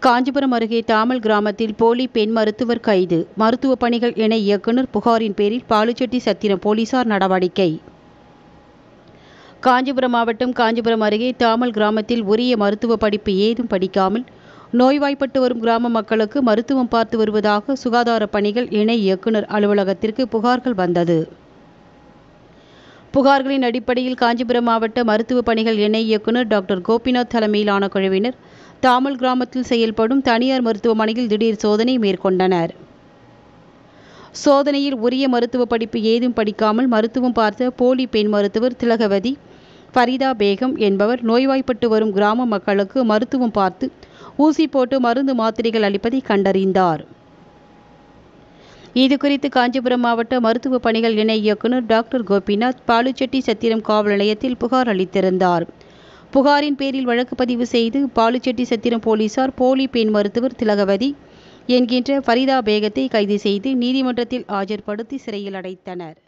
காஞ்சிபுரம் அருகே தாமல் கிராமத்தில் போலி பெண் மருத்துவர் கைது மருத்துவ பணிகள் இணை இயக்குநர் புகாரின் பேரில் பாலுச்செட்டி சத்திரம் போலீசார் நடவடிக்கை காஞ்சிபுரம் மாவட்டம் காஞ்சிபுரம் அருகே தாமல் கிராமத்தில் உரிய மருத்துவ படிப்பு ஏதும் படிக்காமல் நோய்வாய்ப்பட்டு வரும் கிராம மக்களுக்கு மருத்துவம் பார்த்து வருவதாக சுகாதார பணிகள் இணை இயக்குநர் அலுவலகத்திற்கு புகார்கள் வந்தது புகார்களின் அடிப்படையில் காஞ்சிபுரம் மாவட்ட மருத்துவ பணிகள் இணை இயக்குநர் டாக்டர் கோபிநாத் தலைமையிலான குழுவினர் தாமல் கிராமத்தில் செயல்படும் தனியார் மருத்துவமனையில் திடீர் சோதனை மேற்கொண்டனர் சோதனையில் உரிய மருத்துவ படிப்பு ஏதும் படிக்காமல் மருத்துவம் பார்த்த போலி பெண் மருத்துவர் திலகவதி ஃபரிதா பேகம் என்பவர் நோய்வாய்ப்பட்டு வரும் கிராம மக்களுக்கு மருத்துவம் பார்த்து ஊசி போட்டு மருந்து மாத்திரைகள் அளிப்பதை கண்டறிந்தார் இது குறித்து காஞ்சிபுரம் மாவட்ட மருத்துவ பணிகள் இணை இயக்குநர் டாக்டர் கோபிநாத் பாலுச்செட்டி சத்திரம் காவல் நிலையத்தில் புகார் அளித்திருந்தார் புகாரின் பேரில் வழக்கு பதிவு செய்து பாலுச்செட்டி சத்திரம் போலீசார் போலி பெண் மருத்துவர் திலகவதி என்கின்ற ஃபரிதா பேகத்தை கைது செய்து நீதிமன்றத்தில் ஆஜர்படுத்தி சிறையில் அடைத்தனர்